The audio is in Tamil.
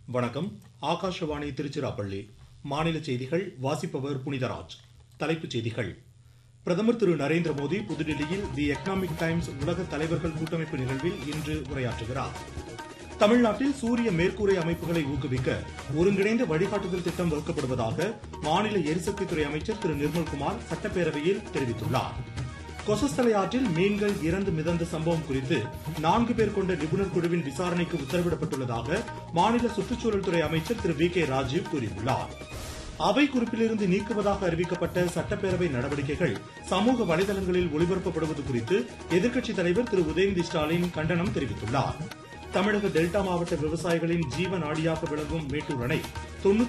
வணக்கம் ஆகாஷவாணி திருச்சிராப்பள்ளி மாநில செய்திகள் வாசிப்பவர் புனிதராஜ் தலைப்புச் செய்திகள் பிரதமர் திரு நரேந்திர மோடி புதுடில்லியில் தி எக்கனாமிக் டைம்ஸ் உலக தலைவர்கள் கூட்டமைப்பு நிகழ்வில் இன்று உரையாற்றுகிறார் தமிழ்நாட்டில் சூரிய மேற்கூரை அமைப்புகளை ஊக்குவிக்க ஒருங்கிணைந்த வழிகாட்டுதல் திட்டம் வகுக்கப்படுவதாக மாநில எரிசக்தித்துறை அமைச்சர் திரு நிர்மல்குமார் சட்டப்பேரவையில் தெரிவித்துள்ளார் கொசஸ்தலை ஆற்றில் மீன்கள் இறந்து மிதந்த சம்பவம் குறித்து நான்கு பேர் கொண்ட நிபுணர் குழுவின் விசாரணைக்கு உத்தரவிடப்பட்டுள்ளதாக மாநில சுற்றுச்சூழல் துறை அமைச்சர் திரு வி கே ராஜீவ் கூறியுள்ளார் அவை குறிப்பிலிருந்து நீக்குவதாக அறிவிக்கப்பட்ட சட்டப்பேரவை நடவடிக்கைகள் சமூக வலைதளங்களில் ஒளிபரப்பப்படுவது குறித்து எதிர்க்கட்சித் தலைவர் திரு உதயநிதி ஸ்டாலின் கண்டனம் தெரிவித்துள்ளார் தமிழக டெல்டா மாவட்ட விவசாயிகளின் ஜீவ நாடியாக விளங்கும் மேட்டூர் அணை